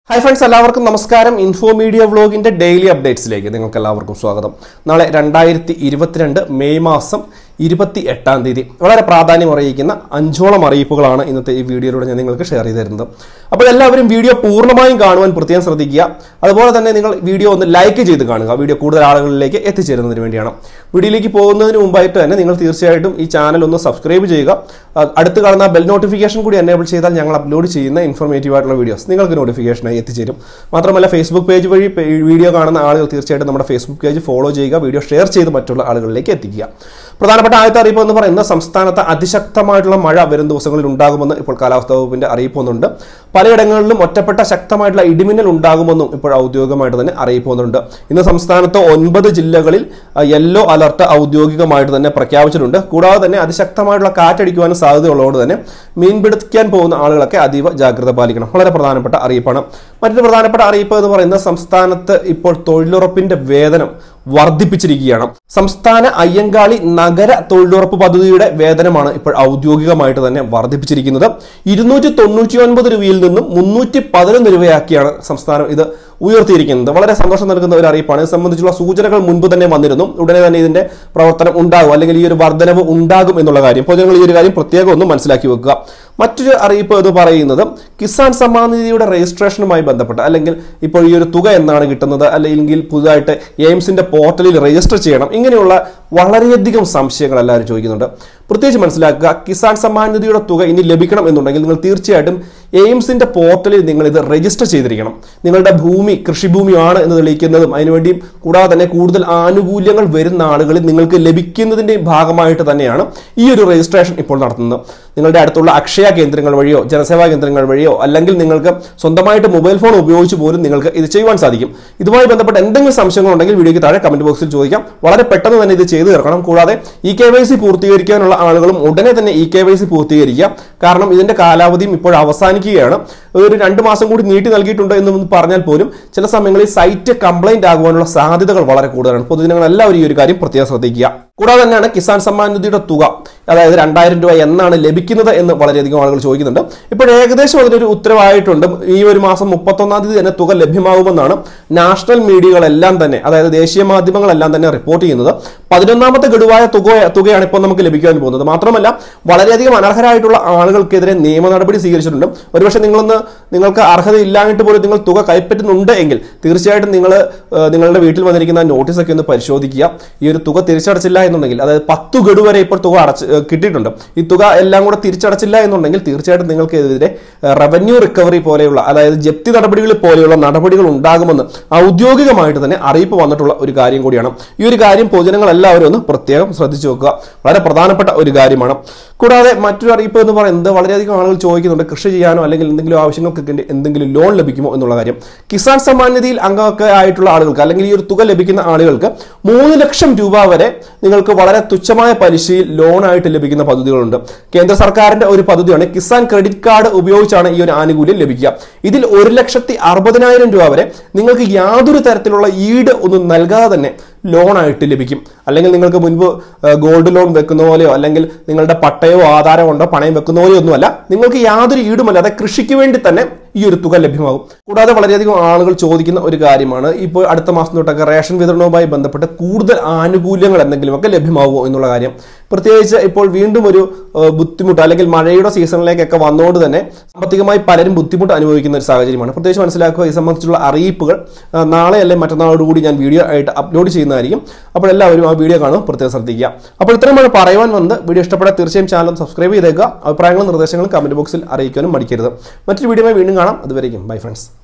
hi friends എല്ലാവർക്കും നമസ്കാരം info media വ്ലോഗിന്റെ ഡെയിലി അപ്ഡേറ്റ്സിലേക്ക് നിങ്ങൾക്ക് എല്ലാവർക്കും സ്വാഗതം നാളെ രണ്ടായിരത്തി ഇരുപത്തിരണ്ട് മെയ് മാസം ഇരുപത്തി എട്ടാം തീയതി വളരെ പ്രാധാന്യം അറിയിക്കുന്ന അഞ്ചോളം അറിയിപ്പുകളാണ് ഇന്നത്തെ ഈ വീഡിയോയിലൂടെ ഞാൻ നിങ്ങൾക്ക് ഷെയർ ചെയ്ത് തരുന്നത് അപ്പോൾ എല്ലാവരും വീഡിയോ പൂർണ്ണമായും കാണുവാൻ പ്രത്യേകം ശ്രദ്ധിക്കുക അതുപോലെ തന്നെ നിങ്ങൾ വീഡിയോ ഒന്ന് ലൈക്ക് ചെയ്ത് കാണുക വീഡിയോ കൂടുതൽ ആളുകളിലേക്ക് എത്തിച്ചേരുന്നതിന് വേണ്ടിയാണ് വീഡിയോയിലേക്ക് പോകുന്നതിന് മുമ്പായിട്ട് തന്നെ നിങ്ങൾ തീർച്ചയായിട്ടും ഈ ചാനൽ ഒന്ന് സബ്സ്ക്രൈബ് ചെയ്യുക അഹ് അടുത്ത് കാണുന്ന ബെൽ നോട്ടിഫിക്കേഷൻ കൂടി എനേബിൾ ചെയ്താൽ ഞങ്ങൾ അപ്ലോഡ് ചെയ്യുന്ന ഇൻഫോർമേറ്റീവ് ആയിട്ടുള്ള വീഡിയോസ് നിങ്ങൾക്ക് നോട്ടിഫിക്കേഷനായി എത്തിച്ചേരും മാത്രമല്ല ഫേസ്ബുക്ക് പേജ് വഴി പേ- വീഡിയോ കാണുന്ന ആളുകൾ തീർച്ചയായിട്ടും നമ്മുടെ ഫേസ്ബുക്ക് പേജ് ഫോളോ ചെയ്യുക വീഡിയോ ഷെയർ ചെയ്ത് മറ്റുള്ള ആളുകളിലേക്ക് എത്തിക്കുക പ്രധാനപ്പെട്ട ആദ്യത്തെ അറിയിപ്പ് എന്ന് പറയുന്നത് സംസ്ഥാനത്ത് അതിശക്തമായിട്ടുള്ള മഴ വരും ദിവസങ്ങളിൽ ഉണ്ടാകുമെന്ന് ഇപ്പോൾ കാലാവസ്ഥാ വകുപ്പിന്റെ അറിയിപ്പ് വന്നിട്ടുണ്ട് പലയിടങ്ങളിലും ഒറ്റപ്പെട്ട ശക്തമായിട്ടുള്ള ഇടിമിന്നൽ ഉണ്ടാകുമെന്നും ഇപ്പോൾ ഔദ്യോഗികമായിട്ട് തന്നെ അറിയിപ്പ് വന്നിട്ടുണ്ട് ഇന്ന് സംസ്ഥാനത്ത് ഒൻപത് ജില്ലകളിൽ യെല്ലോ അലർട്ട് ഔദ്യോഗികമായിട്ട് തന്നെ പ്രഖ്യാപിച്ചിട്ടുണ്ട് കൂടാതെ തന്നെ അതിശക്തമായിട്ടുള്ള കാറ്റടിക്കുവാനും സാധ്യതയുള്ളതുകൊണ്ട് തന്നെ മീൻ പിടിക്കാൻ പോകുന്ന ആളുകളൊക്കെ അതീവ ജാഗ്രത പാലിക്കണം വളരെ പ്രധാനപ്പെട്ട അറിയിപ്പാണ് മറ്റൊരു പ്രധാനപ്പെട്ട അറിയിപ്പ് എന്ന് പറയുന്നത് സംസ്ഥാനത്ത് ഇപ്പോൾ തൊഴിലുറപ്പിന്റെ വേതനം വർദ്ധിപ്പിച്ചിരിക്കുകയാണ് സംസ്ഥാന അയ്യങ്കാളി നഗര തൊഴിലുറപ്പ് പദ്ധതിയുടെ വേതനമാണ് ഇപ്പോൾ ഔദ്യോഗികമായിട്ട് തന്നെ വർദ്ധിപ്പിച്ചിരിക്കുന്നത് ഇരുന്നൂറ്റി തൊണ്ണൂറ്റി ഒൻപത് രൂപയിൽ നിന്നും മുന്നൂറ്റി പതിനൊന്ന് രൂപയാക്കിയാണ് സംസ്ഥാനം ഇത് ഉയർത്തിയിരിക്കുന്നത് വളരെ സന്തോഷം നൽകുന്ന ഒരു അറിയിപ്പാണ് ഇത് സംബന്ധിച്ചുള്ള സൂചനകൾ മുൻപ് തന്നെ വന്നിരുന്നു ഉടനെ തന്നെ ഇതിന്റെ പ്രവർത്തനം ഉണ്ടാകും അല്ലെങ്കിൽ ഈ ഒരു വർധനവ് ഉണ്ടാകും എന്നുള്ള കാര്യം പൊതുജനങ്ങൾ ഈ ഒരു കാര്യം പ്രത്യേകം ഒന്ന് മനസ്സിലാക്കി വെക്കുക മറ്റൊരു അറിയിപ്പ് എന്ന് പറയുന്നത് കിസാൻ സമ്മാൻ നിധിയുടെ രജിസ്ട്രേഷനുമായി ബന്ധപ്പെട്ട് അല്ലെങ്കിൽ ഇപ്പോൾ ഈ ഒരു തുക എന്നാണ് കിട്ടുന്നത് അല്ലെങ്കിൽ പുതുതായിട്ട് എയിംസിന്റെ പോർട്ടലിൽ രജിസ്റ്റർ ചെയ്യണം ഇങ്ങനെയുള്ള വളരെയധികം സംശയങ്ങൾ എല്ലാവരും ചോദിക്കുന്നുണ്ട് പ്രത്യേകിച്ച് മനസ്സിലാക്കുക കിസാൻ സമ്മാൻ നിധിയുടെ തുക ഇനി ലഭിക്കണം എന്നുണ്ടെങ്കിൽ നിങ്ങൾ തീർച്ചയായിട്ടും എയിംസിന്റെ പോർട്ടലിൽ നിങ്ങൾ ഇത് രജിസ്റ്റർ ചെയ്തിരിക്കണം നിങ്ങളുടെ ഭൂമി കൃഷിഭൂമിയാണ് എന്ന് തെളിയിക്കുന്നതും അതിനുവേണ്ടി കൂടാതെ തന്നെ കൂടുതൽ ആനുകൂല്യങ്ങൾ വരുന്ന ആളുകളിൽ നിങ്ങൾക്ക് ലഭിക്കുന്നതിന്റെ ഭാഗമായിട്ട് തന്നെയാണ് ഈ ഒരു രജിസ്ട്രേഷൻ ഇപ്പോൾ നടത്തുന്നത് നിങ്ങളുടെ അടുത്തുള്ള അക്ഷയ കേന്ദ്രങ്ങൾ വഴിയോ ജനസേവാ കേന്ദ്രങ്ങൾ വഴിയോ അല്ലെങ്കിൽ നിങ്ങൾക്ക് സ്വന്തമായിട്ട് മൊബൈൽ ഫോൺ ഉപയോഗിച്ച് പോലും നിങ്ങൾക്ക് ഇത് ചെയ്യുവാൻ സാധിക്കും ഇതുമായി ബന്ധപ്പെട്ട എന്തെങ്കിലും സംശയങ്ങൾ ഉണ്ടെങ്കിൽ വീഡിയോയ്ക്ക് താഴെ കമന്റ് ബോക്സിൽ ചോദിക്കാം വളരെ പെട്ടെന്ന് തന്നെ ഇത് ചെയ്തു തീർക്കണം കൂടാതെ ഇ കെ വൈ സി പൂർത്തീകരിക്കാനുള്ള ആളുകളും ഉടനെ തന്നെ ഇ കെ വൈ സി പൂർത്തീകരിക്കുക കാരണം ഇതിന്റെ കാലാവധിയും ഇപ്പോൾ അവസാനിക്കുകയാണ് ഒരു രണ്ട് മാസം കൂടി നീട്ടി നൽകിയിട്ടുണ്ട് എന്ന് പറഞ്ഞാൽ പോലും ചില സമയങ്ങളിൽ സൈറ്റ് കംപ്ലൈന്റ് ആകുവാനുള്ള സാധ്യതകൾ വളരെ കൂടുതലാണ് പൊതുജനങ്ങൾ എല്ലാവരും ഈ ഒരു കാര്യം പ്രത്യേകം ശ്രദ്ധിക്കുക കൂടാതെ തന്നെയാണ് കിസാൻ സമ്മാൻ നിധിയുടെ തുക അതായത് രണ്ടായിരം രൂപ എന്നാണ് ലഭിക്കുന്നത് എന്ന് വളരെയധികം ആളുകൾ ചോദിക്കുന്നുണ്ട് ഇപ്പോൾ ഏകദേശം അതിനൊരു ഉത്തരവായിട്ടുണ്ട് ഈ ഒരു മാസം മുപ്പത്തൊന്നാം തീയതി തന്നെ തുക ലഭ്യമാകുമെന്നാണ് നാഷണൽ മീഡിയകളെല്ലാം തന്നെ അതായത് ദേശീയ മാധ്യമങ്ങളെല്ലാം തന്നെ റിപ്പോർട്ട് ചെയ്യുന്നത് പതിനൊന്നാമത്തെ ഗഡുവായ തുക തുകയാണ് ഇപ്പോൾ നമുക്ക് ലഭിക്കാൻ പോകുന്നത് മാത്രമല്ല വളരെയധികം അനർഹരായിട്ടുള്ള ആളുകൾക്കെതിരെ നിയമ നടപടി സ്വീകരിച്ചിട്ടുണ്ട് ഒരുപക്ഷെ നിങ്ങളൊന്ന് നിങ്ങൾക്ക് അർഹതയില്ലാഞ്ഞിട്ട് പോലും നിങ്ങൾ തുക കൈപ്പറ്റുന്നുണ്ട് എങ്കിൽ തീർച്ചയായിട്ടും നിങ്ങൾ ഏഹ്, നിങ്ങളുടെ വീട്ടിൽ വന്നിരിക്കുന്ന നോട്ടീസൊക്കെ ഒന്ന് പരിശോധിക്കുക ഈ ഒരു തുക തിരിച്ചടച്ചില്ല എന്നുണ്ടെങ്കിൽ അതായത് പത്ത് ഗഡു വരെ ഇപ്പോൾ തുക അടച്ച് ഏഹ്, കിട്ടിയിട്ടുണ്ട് ഈ തുക എല്ലാം കൂടെ തിരിച്ചടച്ചില്ല എന്നുണ്ടെങ്കിൽ തീർച്ചയായിട്ടും നിങ്ങൾക്കെതിരെ റവന്യൂ റിക്കവറി പോലെയുള്ള അതായത് ജപ്തി നടപടികൾ പോലെയുള്ള നടപടികൾ ഉണ്ടാകുമെന്ന് ഔദ്യോഗികമായിട്ട് തന്നെ അറിയിപ്പ് വന്നിട്ടുള്ള ഒരു കാര്യം കൂടിയാണ് ഈ ഒരു കാര്യം പൊതുജനങ്ങൾ എല്ലാവരും ഒന്ന് പ്രത്യേകം ശ്രദ്ധിച്ചു വെക്കുക വളരെ പ്രധാനപ്പെട്ട ഒരു കാര്യമാണ് കൂടാതെ മറ്റൊരു അറിയിപ്പ് എന്ന് പറയുന്നത് വളരെയധികം ആളുകൾ ചോദിക്കുന്നുണ്ട് കൃഷി ചെയ്യാനോ അല്ലെങ്കിൽ എന്തെങ്കിലും ആവശ്യങ്ങൾക്ക് വേണ്ടി എന്തെങ്കിലും ലോൺ ലഭിക്കുമോ എന്നുള്ള കാര്യം കിസാൻ സമ്മാൻ നിധിയിൽ അംഗമൊക്കെ ആയിട്ടുള്ള ആളുകൾക്ക് അല്ലെങ്കിൽ ഈ ഒരു തുക ലഭിക്കുന്ന ആളുകൾക്ക് മൂന്ന് ലക്ഷം രൂപ വരെ നിങ്ങൾക്ക് വളരെ തുച്ഛമായ പലിശയിൽ ലോണായിട്ട് ലഭിക്കുന്ന പദ്ധതികളുണ്ട് കേന്ദ്ര സർക്കാരിന്റെ ഒരു പദ്ധതിയാണ് കിസാൻ ക്രെഡിറ്റ് കാർഡ് ഉപയോഗിച്ചാണ് ഈ ഒരു ആനുകൂല്യം ലഭിക്കുക ഇതിൽ ഒരു ലക്ഷത്തി അറുപതിനായിരം രൂപ വരെ നിങ്ങൾക്ക് യാതൊരു തരത്തിലുള്ള ഈട് ഒന്നും നൽകാതെ തന്നെ ലോണായിട്ട് ലഭിക്കും അല്ലെങ്കിൽ നിങ്ങൾക്ക് മുൻപ് ഗോൾഡ് ലോൺ വെക്കുന്ന പോലെയോ അല്ലെങ്കിൽ നിങ്ങളുടെ പട്ടയോ ആധാരമോ ഉണ്ടോ പണയം വെക്കുന്ന പോലെയോ ഒന്നുമല്ല നിങ്ങൾക്ക് യാതൊരു ഈടുമല്ലാതെ കൃഷിക്ക് വേണ്ടി തന്നെ ഈ ഒരു തുക ലഭ്യമാകും കൂടാതെ വളരെയധികം ആളുകൾ ചോദിക്കുന്ന ഒരു കാര്യമാണ് ഇപ്പോൾ അടുത്ത മാസം തൊട്ടൊക്കെ റേഷൻ വിതരണവുമായി ബന്ധപ്പെട്ട് കൂടുതൽ ആനുകൂല്യങ്ങൾ എന്തെങ്കിലുമൊക്കെ ലഭ്യമാകുമോ എന്നുള്ള കാര്യം പ്രത്യേകിച്ച് ഇപ്പോൾ വീണ്ടും ഒരു ഏഹ്, ബുദ്ധിമുട്ട് അല്ലെങ്കിൽ മഴയുടെ സീസണിലേക്കൊക്കെ വന്നുകൊണ്ട് തന്നെ സാമ്പത്തികമായി പലരും ബുദ്ധിമുട്ട് അനുഭവിക്കുന്ന ഒരു സാഹചര്യമാണ് പ്രത്യേകിച്ച് മനസ്സിലാക്കുക ഈ സംബന്ധിച്ചുള്ള അറിയിപ്പുകൾ ആ, നാളെ അല്ലെങ്കിൽ മറ്റന്നാളോടുകൂടി ഞാൻ വീഡിയോ ആയിട്ട് അപ്ലോഡ് ചെയ്യുന്നതായിരിക്കും അപ്പോൾ എല്ലാവരും ആ വീഡിയോ കാണും പ്രത്യേകം ശ്രദ്ധിക്കുക അപ്പോൾ ഇത്രയുമാണ് പറയുവാൻ വന്ന് വീഡിയോ ഇഷ്ടപ്പെട്ടാൽ തീർച്ചയായും ചാനൽ സബ്സ്ക്രൈബ് ചെയ്തേക്കുക അഭിപ്രായങ്ങളും നിർദ്ദേശങ്ങളും കമന്റ് ബോക്സിൽ അറിയിക്കാനും മടിക്കരുത് മറ്റൊരു വീഡിയോ വീണ്ടും കാണാം അതുവരെയും ബൈ ഫ്രണ്ട്സ്